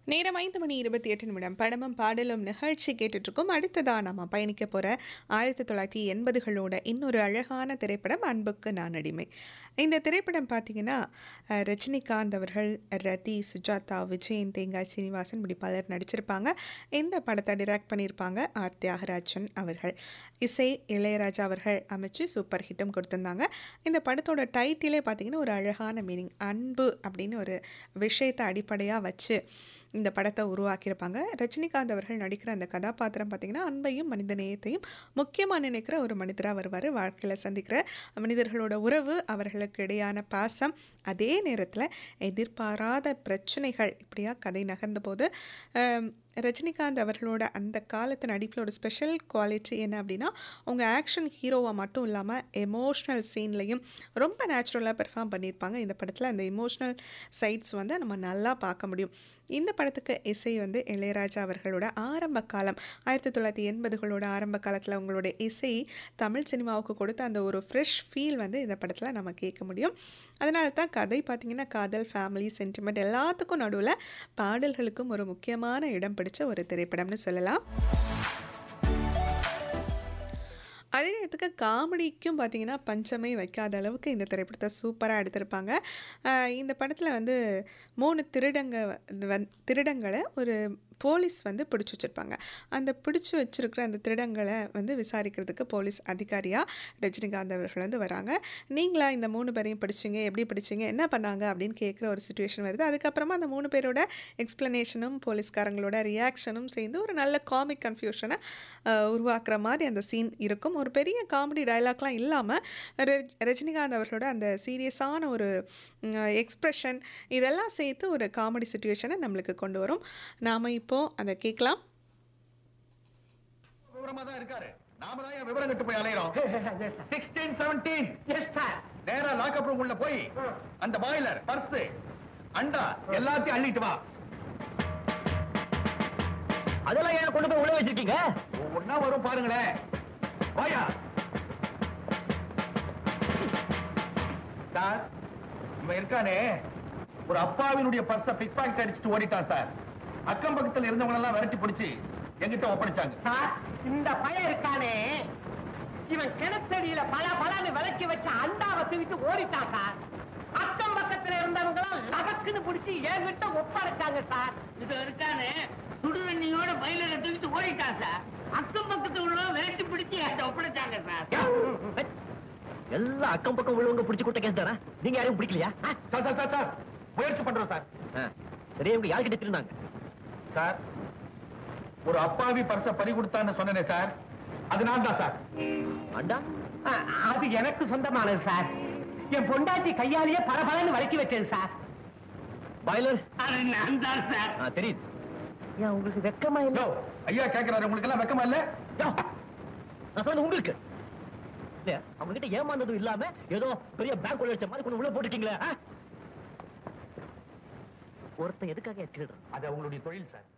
நேரம் ஐந்து மணி இருபத்தி எட்டு நிமிடம் படமும் பாடலும் நிகழ்ச்சி கேட்டுட்ருக்கோம் அடுத்ததாக நம்ம பயணிக்க போகிற ஆயிரத்தி தொள்ளாயிரத்தி எண்பதுகளோட இன்னொரு அழகான திரைப்படம் அன்புக்கு நான் அடிமை இந்த திரைப்படம் பார்த்தீங்கன்னா அஹ், ரஜினிகாந்த் அவர்கள் ரதி சுஜாதா விஜயன் தேங்காய் சீனிவாசன் இப்படி பலர் நடிச்சிருப்பாங்க இந்த படத்தை டிரெக்ட் பண்ணியிருப்பாங்க ஆர் தியாகராஜன் அவர்கள் இசை இளையராஜா அவர்கள் அமைச்சு சூப்பர் ஹிட்டும் கொடுத்துருந்தாங்க இந்த படத்தோட டைட்டிலே பார்த்தீங்கன்னா ஒரு அழகான மீனிங் அன்பு அப்படின்னு ஒரு விஷயத்தை அடிப்படையாக வச்சு இந்த படத்தை உருவாக்கியிருப்பாங்க ரஜினிகாந்த் அவர்கள் நடிக்கிற அந்த கதாபாத்திரம் பார்த்திங்கன்னா அன்பையும் மனித நேயத்தையும் முக்கியமாக நினைக்கிற ஒரு மனிதராக வருவார் வாழ்க்கையில் சந்திக்கிற மனிதர்களோட உறவு அவர்களுக்கு இடையான பாசம் அதே நேரத்தில் எதிர்பாராத பிரச்சனைகள் இப்படியா கதை நகர்ந்தபோது ஆம், ரஜினிகாந்த் அவர்களோட அந்த காலத்து நடிப்பில் ஒரு ஸ்பெஷல் குவாலிட்டி என்ன அப்படின்னா அவங்க ஆக்ஷன் ஹீரோவாக மட்டும் இல்லாமல் எமோஷ்னல் சீன்லையும் ரொம்ப நேச்சுரலாக பெர்ஃபார்ம் பண்ணியிருப்பாங்க இந்த படத்தில் அந்த எமோஷ்னல் சைட்ஸ் வந்து நம்ம நல்லா பார்க்க முடியும் இந்த படத்துக்கு இசை வந்து இளையராஜா அவர்களோட ஆரம்ப காலம் ஆயிரத்தி தொள்ளாயிரத்தி எண்பதுகளோட ஆரம்ப காலத்தில் அவங்களோட இசை தமிழ் சினிமாவுக்கு கொடுத்த அந்த ஒரு ஃப்ரெஷ் ஃபீல் வந்து இந்த படத்தில் நம்ம கேட்க முடியும் அதனால தான் கதை பார்த்திங்கன்னா காதல் ஃபேமிலி சென்டிமெண்ட் எல்லாத்துக்கும் நடுவில் பாடல்களுக்கும் ஒரு முக்கியமான இடம் பிடிச்ச ஒரு திரைப்படம்னு சொல்லலாம் அதே நேரத்துக்கு காமெடிக்கும் பார்த்தீங்கன்னா பஞ்சமே வைக்காத அளவுக்கு இந்த திரைப்படத்தை சூப்பராக எடுத்திருப்பாங்க ஆஹ் இந்த படத்தில் வந்து மூணு திருடங்க வந் திருடங்களை ஒரு போலீஸ் வந்து பிடிச்சி வச்சுருப்பாங்க அந்த பிடிச்சி வச்சிருக்கிற அந்த திருடங்களை வந்து விசாரிக்கிறதுக்கு போலீஸ் அதிகாரியாக ரஜினிகாந்த் அவர்கள் வந்து வராங்க நீங்களா இந்த மூணு பேரையும் பிடிச்சிங்க எப்படி பிடிச்சிங்க என்ன பண்ணாங்க அப்படின்னு கேட்குற ஒரு சுச்சுவேஷன் வருது அதுக்கப்புறமா அந்த மூணு பேரோட எக்ஸ்ப்ளனேஷனும் போலீஸ்காரங்களோட ரியாக்ஷனும் சேர்ந்து ஒரு நல்ல காமிக் கன்ஃபியூஷனை உருவாக்குற மாதிரி அந்த சீன் இருக்கும் ஒரு பெரிய காமெடி டயலாக்லாம் இல்லாமல் ரஜினிகாந்த் அவர்களோட அந்த சீரியஸான ஒரு எக்ஸ்ப்ரெஷன் இதெல்லாம் சேர்த்து ஒரு காமெடி சுச்சுவேஷனை நம்மளுக்கு கொண்டு வரும் நாம் இப்போது அதை கேட்கலாம் விவரமா தான் இருக்காரு நாம தான் ஏன் விவரம் கட்டு போய் அலையறோம் சிக்ஸ்டீன் செவன்டீன் நேரா லாக்அப் ரூம் உள்ள போய் அந்த பாய்லர் பர்ஸ் அண்டா எல்லாத்தையும் அள்ளிட்டு வா அதெல்லாம் ஏன் கொண்டு போய் உள்ள வச்சிருக்கீங்க ஒவ்வொன்னா வரும் பாருங்களேன் வாயா சார் இவன் இருக்கானே ஒரு அப்பாவினுடைய பர்ஸ பிக் பாக்கெட் அடிச்சுட்டு ஓடிட்டான் சார் அக்கம் பக்கத்துல இருந்தவங்க எல்லாம் விரட்டி பிடிச்சு எங்கிட்ட ஒப்படைச்சாங்க சார் இந்த பையன் இருக்கானே இவன் கிணத்தடியில பல பலன்னு விளக்கி வச்ச அண்டாவை தூக்கிட்டு ஓடிட்டான் சார் அக்கம் பக்கத்துல இருந்தவங்க எல்லாம் லபக்குன்னு பிடிச்சி என்கிட்ட ஒப்படைச்சாங்க சார் இது இருக்கானே சுடுதண்ணியோட பயில தூக்கிட்டு ஓடிட்டான் சார் அக்கம் பக்கத்துல உள்ள விரட்டி பிடிச்சி என்கிட்ட ஒப்படைச்சாங்க சார் எல்லாம் அக்கம் பக்கம் உள்ளவங்க பிடிச்சு கொடுத்த கேஸ் தானே நீங்க யாரையும் பிடிக்கலையா சார் சார் சார் சார் முயற்சி பண்றோம் சார் சரி இவங்க யார்கிட்ட திருந்தாங்க சார் ஒரு அப்பாவி பர்ஸ பறி கொடுத்தான்னு சொன்னேனே சார் அது நான் தான் சார் அண்டா அ- அது எனக்கு சொந்தமானது சார் என் பொண்டாட்டி கையாலேயே பரபரன்னு வளக்கி வச்சது சார் பாய்லர் அது நான் தான் சார் ஆ, தெரியுது ஏன் உங்களுக்கு வெக்கமா இல்ல யோ, ஐயா கேக்குறாரு உங்களுக்கு எல்லாம் வெக்கமா இல்ல யோ, நான் சொன்னது உங்களுக்கு இல்ல அவங்க கிட்ட ஏமாந்ததும் இல்லாம ஏதோ பெரிய பேங்க் உள்ள வச்ச மாதிரி கொண்டு உள்ள போட்டுட்டீங்களே ஆ? ஒருத்தன் எதுக்காக திருடுறான் அது அவங்களுடைய தொழில் சார்